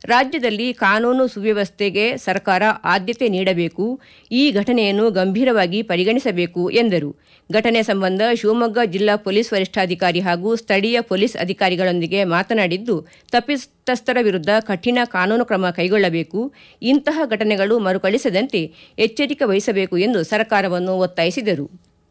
ರಾಜ್ಯದಲ್ಲಿ ಕಾನೂನು ಸುವ್ಯವಸ್ಥೆಗೆ ಸರ್ಕಾರ ಆದ್ಯತೆ ನೀಡಬೇಕು ಈ ಘಟನೆಯನ್ನು ಗಂಭೀರವಾಗಿ ಪರಿಗಣಿಸಬೇಕು ಎಂದರು ಘಟನೆ ಸಂಬಂಧ ಶಿವಮೊಗ್ಗ ಜಿಲ್ಲಾ ಪೊಲೀಸ್ ವರಿಷ್ಠಾಧಿಕಾರಿ ಹಾಗೂ ಸ್ಥಳೀಯ ಪೊಲೀಸ್ ಅಧಿಕಾರಿಗಳೊಂದಿಗೆ ಮಾತನಾಡಿದ್ದು ತಪ್ಪಿತಸ್ಥರ ವಿರುದ್ಧ ಕಠಿಣ ಕಾನೂನು ಕ್ರಮ ಕೈಗೊಳ್ಳಬೇಕು ಇಂತಹ ಘಟನೆಗಳು ಮರುಕಳಿಸದಂತೆ ಎಚ್ಚರಿಕೆ ವಹಿಸಬೇಕು ಎಂದು ಸರ್ಕಾರವನ್ನು ಒತ್ತಾಯಿಸಿದರು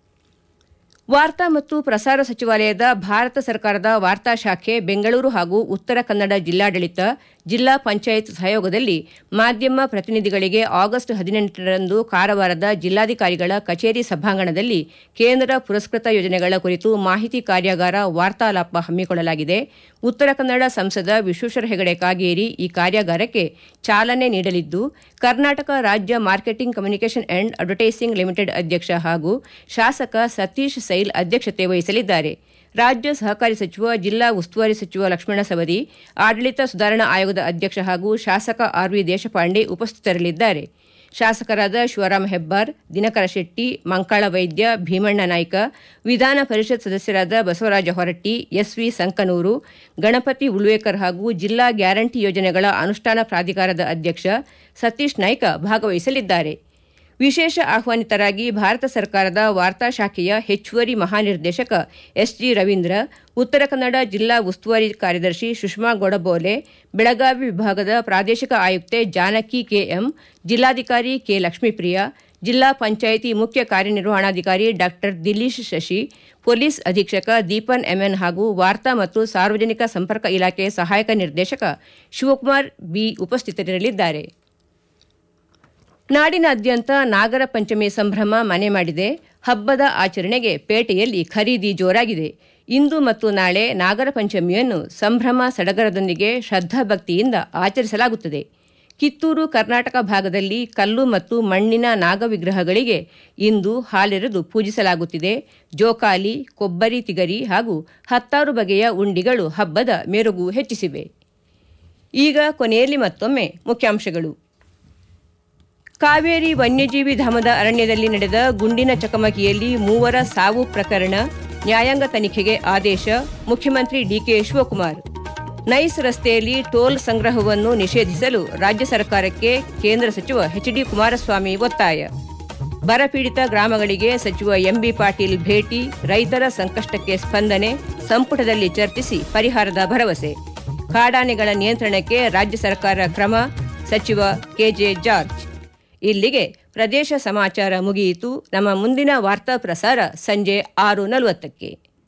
ವಾರ್ತಾ ಮತ್ತು ಪ್ರಸಾರ ಸಚಿವಾಲಯದ ಭಾರತ ಸರ್ಕಾರದ ವಾರ್ತಾ ಶಾಖೆ ಬೆಂಗಳೂರು ಹಾಗೂ ಉತ್ತರ ಕನ್ನಡ ಜಿಲ್ಲಾಡಳಿತ ಜಿಲ್ಲಾ ಪಂಚಾಯತ್ ಸಹಯೋಗದಲ್ಲಿ ಮಾಧ್ಯಮ ಪ್ರತಿನಿಧಿಗಳಿಗೆ ಆಗಸ್ಟ್ ಹದಿನೆಂಟರಂದು ಕಾರವಾರದ ಜಿಲ್ಲಾಧಿಕಾರಿಗಳ ಕಚೇರಿ ಸಭಾಂಗಣದಲ್ಲಿ ಕೇಂದ್ರ ಪುರಸ್ಕೃತ ಯೋಜನೆಗಳ ಕುರಿತು ಮಾಹಿತಿ ಕಾರ್ಯಾಗಾರ ವಾರ್ತಾಲಾಪ ಹಮ್ಮಿಕೊಳ್ಳಲಾಗಿದೆ ಉತ್ತರ ಕನ್ನಡ ಸಂಸದ ವಿಶ್ವೇಶ್ವರ ಹೆಗಡೆ ಕಾಗೇರಿ ಈ ಕಾರ್ಯಾಗಾರಕ್ಕೆ ಚಾಲನೆ ನೀಡಲಿದ್ದು ಕರ್ನಾಟಕ ರಾಜ್ಯ marketing communication and advertising limited ಅಧ್ಯಕ್ಷ ಹಾಗೂ ಶಾಸಕ ಸತೀಶ್ ಸೈಲ್ ಅಧ್ಯಕ್ಷತೆ ವಹಿಸಲಿದ್ದಾರೆ ರಾಜ್ಯ ಸಹಕಾರಿ ಸಚಿವ ಜಿಲ್ಲಾ ಉಸ್ತುವಾರಿ ಸಚಿವ ಲಕ್ಷ್ಮಣ ಸವದಿ ಆಡಳಿತ ಸುಧಾರಣಾ ಆಯೋಗದ ಅಧ್ಯಕ್ಷ ಹಾಗೂ ಶಾಸಕ ಆರ್ವಿ ದೇಶಪಾಂಡೆ ಉಪಸ್ಥಿತರಿರಲಿದ್ದಾರೆ ಶಾಸಕರಾದ ಶಿವರಾಮ ಹೆಬ್ಬಾರ್ ದಿನಕರ ಶೆಟ್ಟಿ ಮಂಕಾಳ ವೈದ್ಯ ಭೀಮಣ್ಣ ನಾಯ್ಕ ವಿಧಾನ ಪರಿಷತ್ ಸದಸ್ಯರಾದ ಬಸವರಾಜ ಹೊರಟ್ಟಿ ಎಸ್ವಿ ಸಂಕನೂರು ಗಣಪತಿ ಉಳ್ವೇಕರ್ ಹಾಗೂ ಜಿಲ್ಲಾ ಗ್ಯಾರಂಟಿ ಯೋಜನೆಗಳ ಅನುಷ್ಠಾನ ಪ್ರಾಧಿಕಾರದ ಅಧ್ಯಕ್ಷ ಸತೀಶ್ ನಾಯ್ಕ ಭಾಗವಹಿಸಲಿದ್ದಾರೆ ವಿಶೇಷ ಆಹ್ವಾನಿತರಾಗಿ ಭಾರತ ಸರ್ಕಾರದ ವಾರ್ತಾ ಶಾಖೆಯ ಹೆಚ್ಚುವರಿ ಮಹಾನಿರ್ದೇಶಕ ಎಸ್ಜಿ ರವೀಂದ್ರ ಉತ್ತರ ಕನ್ನಡ ಜಿಲ್ಲಾ ಉಸ್ತುವಾರಿ ಕಾರ್ಯದರ್ಶಿ ಸುಷ್ಮಾ ಗೊಡಬೋಲೆ ಬೆಳಗಾವಿ ವಿಭಾಗದ ಪ್ರಾದೇಶಿಕ ಆಯುಕ್ತೆ ಜಾನಕಿ ಕೆಎಂ ಜಿಲ್ಲಾಧಿಕಾರಿ ಕೆ ಲಕ್ಷ್ಮೀಪ್ರಿಯ ಜಿಲ್ಲಾ ಪಂಚಾಯಿತಿ ಮುಖ್ಯ ಕಾರ್ಯನಿರ್ವಹಣಾಧಿಕಾರಿ ಡಾ ದಿಲೀಶ್ ಶಶಿ ಪೊಲೀಸ್ ಅಧೀಕ್ಷಕ ದೀಪನ್ ಎಂಎನ್ ಹಾಗೂ ವಾರ್ತಾ ಮತ್ತು ಸಾರ್ವಜನಿಕ ಸಂಪರ್ಕ ಇಲಾಖೆ ಸಹಾಯಕ ನಿರ್ದೇಶಕ ಶಿವಕುಮಾರ್ ಬಿ ಉಪಸ್ಥಿತರಿರಲಿದ್ದಾರೆ ನಾಡಿನಾದ್ಯಂತ ನಾಗರ ಪಂಚಮಿ ಸಂಭ್ರಮ ಮನೆ ಮಾಡಿದೆ ಹಬ್ಬದ ಆಚರಣೆಗೆ ಪೇಟೆಯಲ್ಲಿ ಖರೀದಿ ಜೋರಾಗಿದೆ ಇಂದು ಮತ್ತು ನಾಳೆ ನಾಗರ ಪಂಚಮಿಯನ್ನು ಸಂಭ್ರಮ ಸಡಗರದೊಂದಿಗೆ ಶ್ರದ್ಧಾಭಕ್ತಿಯಿಂದ ಆಚರಿಸಲಾಗುತ್ತದೆ ಕಿತ್ತೂರು ಕರ್ನಾಟಕ ಭಾಗದಲ್ಲಿ ಕಲ್ಲು ಮತ್ತು ಮಣ್ಣಿನ ನಾಗ ವಿಗ್ರಹಗಳಿಗೆ ಇಂದು ಹಾಲೆರೆದು ಪೂಜಿಸಲಾಗುತ್ತಿದೆ ಜೋಕಾಲಿ ಕೊಬ್ಬರಿ ತಿಗರಿ ಹಾಗೂ ಹತ್ತಾರು ಬಗೆಯ ಉಂಡಿಗಳು ಹಬ್ಬದ ಮೆರುಗು ಹೆಚ್ಚಿಸಿವೆ ಈಗ ಕೊನೆಯಲ್ಲಿ ಮತ್ತೊಮ್ಮೆ ಮುಖ್ಯಾಂಶಗಳು ಕಾವೇರಿ ವನ್ಯಜೀವಿ ಧಾಮದ ಅರಣ್ಯದಲ್ಲಿ ನಡೆದ ಗುಂಡಿನ ಚಕಮಕಿಯಲ್ಲಿ ಮೂವರ ಸಾವು ಪ್ರಕರಣ ನ್ಯಾಯಾಂಗ ತನಿಖೆಗೆ ಆದೇಶ ಮುಖ್ಯಮಂತ್ರಿ ಡಿಕೆ ಶಿವಕುಮಾರ್ ನೈಸ್ ರಸ್ತೆಯಲ್ಲಿ ಟೋಲ್ ಸಂಗ್ರಹವನ್ನು ನಿಷೇಧಿಸಲು ರಾಜ್ಯ ಸರ್ಕಾರಕ್ಕೆ ಕೇಂದ್ರ ಸಚಿವ ಎಚ್ಡಿ ಕುಮಾರಸ್ವಾಮಿ ಒತ್ತಾಯ ಬರಪೀಡಿತ ಗ್ರಾಮಗಳಿಗೆ ಸಚಿವ ಎಂಬಿ ಪಾಟೀಲ್ ಭೇಟಿ ರೈತರ ಸಂಕಷ್ಟಕ್ಕೆ ಸ್ಪಂದನೆ ಸಂಪುಟದಲ್ಲಿ ಚರ್ಚಿಸಿ ಪರಿಹಾರದ ಭರವಸೆ ಕಾಡಾನೆಗಳ ನಿಯಂತ್ರಣಕ್ಕೆ ರಾಜ್ಯ ಸರ್ಕಾರ ಕ್ರಮ ಸಚಿವ ಕೆಜೆ ಜಾರ್ಜ್ ಇಲ್ಲಿಗೆ ಪ್ರದೇಶ ಸಮಾಚಾರ ಮುಗಿಯಿತು ನಮ್ಮ ಮುಂದಿನ ವಾರ್ತಾ ಪ್ರಸಾರ ಸಂಜೆ ಆರು ನಲವತ್ತಕ್ಕೆ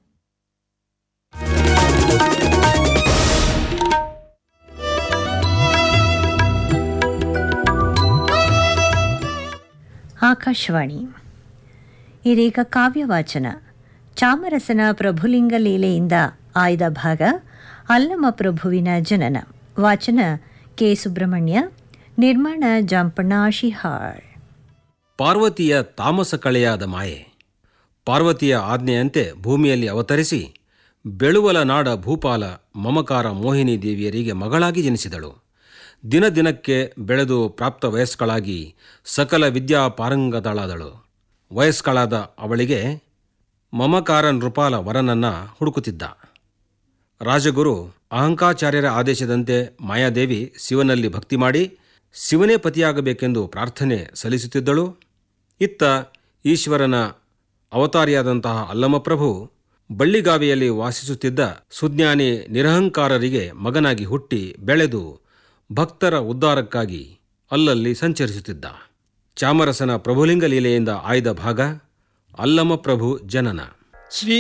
ಆಕಾಶವಾಣಿ ಇದೀಗ ಕಾವ್ಯವಾಚನ ಚಾಮರಸನ ಪ್ರಭುಲಿಂಗ ಲೀಲೆಯಿಂದ ಆಯ್ದ ಭಾಗ ಅಲ್ಲಮ ಪ್ರಭುವಿನ ಜನನ ವಾಚನ ಕೆ ಸುಬ್ರಹ್ಮಣ್ಯ ನಿರ್ಮಾಣ ಜಾಂಪಣ್ಣ ಶಿಹಾಳ್ ಪಾರ್ವತಿಯ ತಾಮಸ ಕಳೆಯಾದ ಮಾಯೆ ಪಾರ್ವತಿಯ ಆಜ್ಞೆಯಂತೆ ಭೂಮಿಯಲ್ಲಿ ಅವತರಿಸಿ ಬೆಳುವಲ ನಾಡ ಭೂಪಾಲ ಮಮಕಾರ ಮೋಹಿನಿ ದೇವಿಯರಿಗೆ ಮಗಳಾಗಿ ಜನಿಸಿದಳು ದಿನ ದಿನಕ್ಕೆ ಬೆಳೆದು ಪ್ರಾಪ್ತ ವಯಸ್ಕಳಾಗಿ ಸಕಲ ವಿದ್ಯಾ ಪಾರಂಗತಳಾದಳು ವಯಸ್ಕಳಾದ ಅವಳಿಗೆ ಮಮಕಾರ ನೃಪಾಲ ವರನನ್ನ ಹುಡುಕುತ್ತಿದ್ದ ರಾಜಗುರು ಅಹಂಕಾಚಾರ್ಯರ ಆದೇಶದಂತೆ ಮಾಯಾದೇವಿ ಶಿವನಲ್ಲಿ ಭಕ್ತಿ ಮಾಡಿ ಶಿವನೇ ಪತಿಯಾಗಬೇಕೆಂದು ಪ್ರಾರ್ಥನೆ ಸಲ್ಲಿಸುತ್ತಿದ್ದಳು ಇತ್ತ ಈಶ್ವರನ ಅವತಾರಿಯಾದಂತಹ ಅಲ್ಲಮಪ್ರಭು ಬಳ್ಳಿಗಾವಿಯಲ್ಲಿ ವಾಸಿಸುತ್ತಿದ್ದ ಸುಜ್ಞಾನಿ ನಿರಹಂಕಾರರಿಗೆ ಮಗನಾಗಿ ಹುಟ್ಟಿ ಬೆಳೆದು ಭಕ್ತರ ಉದ್ಧಾರಕ್ಕಾಗಿ ಅಲ್ಲಲ್ಲಿ ಸಂಚರಿಸುತ್ತಿದ್ದ ಚಾಮರಸನ ಪ್ರಭುಲಿಂಗ ಲೀಲೆಯಿಂದ ಆಯ್ದ ಭಾಗ ಅಲ್ಲಮಪ್ರಭು ಜನನ ಶ್ರೀ